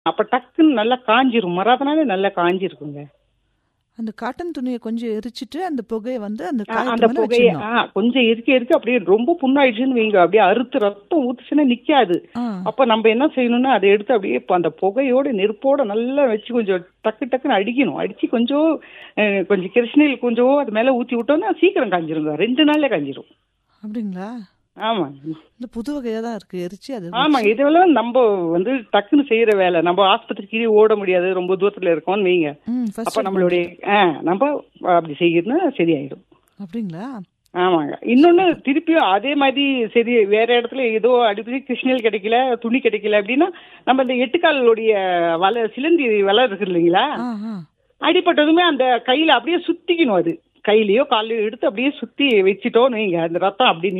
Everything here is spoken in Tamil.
அப்ப டக்குன்னு நல்லா காஞ்சிரும் மறாதனால நல்லா காஞ்சிருக்குங்க அந்த காட்டன் துணியை கொஞ்சம் எரிச்சிட்டு அந்த புகையை வந்து அந்த ஆ, காயத்து அந்த மேல புகைய வச்சிடணும் ஆ, கொஞ்சம் எரிக்க எரிக்க அப்படியே ரொம்ப புண்ணாயிடுச்சுன்னு வைங்க அப்படியே அறுத்து ரத்தம் ஊத்துச்சுன்னா நிக்காது ஆ அப்ப நம்ம என்ன செய்யணும்னா அதை எடுத்து அப்படியே இப்ப அந்த புகையோட நெருப்போட நல்லா வச்சு கொஞ்சம் டக்கு டக்குன்னு அடிக்கணும் அடிச்சு கொஞ்சம் அஹ், கொஞ்சம் கிருஷ்ணில் கொஞ்சம் அது மேல ஊத்தி விட்டோம்னா சீக்கிரம் காஞ்சிருங்க ரெண்டு நாள்ல காஞ்சிரும் அப்படிங்களா ஆமா இந்த புது வகையா தான் இருக்கு எரிச்சு அது ஆமா இதெல்லாம் நம்ம வந்து டக்குன்னு செய்யற வேலை நம்ம ஆஸ்பத்திரிக்கு ஓட முடியாது ரொம்ப தூரத்துல இருக்கோம்னு வைங்க ம் அப்ப ஃபர்ஸ்ட் நம்மளுடைய ஆ, நம்ம அப்படி செய்யறதுனா சரியாயிடும் அப்படிங்களா ஆமாங்க இன்னொன்னு திருப்பியும் அதே மாதிரி சரி வேற இடத்துல ஏதோ அடிப்படை கிருஷ்ணல் கிடைக்கல துணி கிடைக்கல அப்படின்னா நம்ம இந்த எட்டுக்காலுடைய வலை சிலந்தி வலை இருக்கு இல்லைங்களா ஆ ஆ அடிப்பட்டதுமே அந்த கையில அப்படியே சுத்திக்கணும் அது கையிலயோ காலையோ எடுத்து அப்படியே சுத்தி வச்சுட்டோம்னு வைங்க அந்த ரத்தம் அப்படியே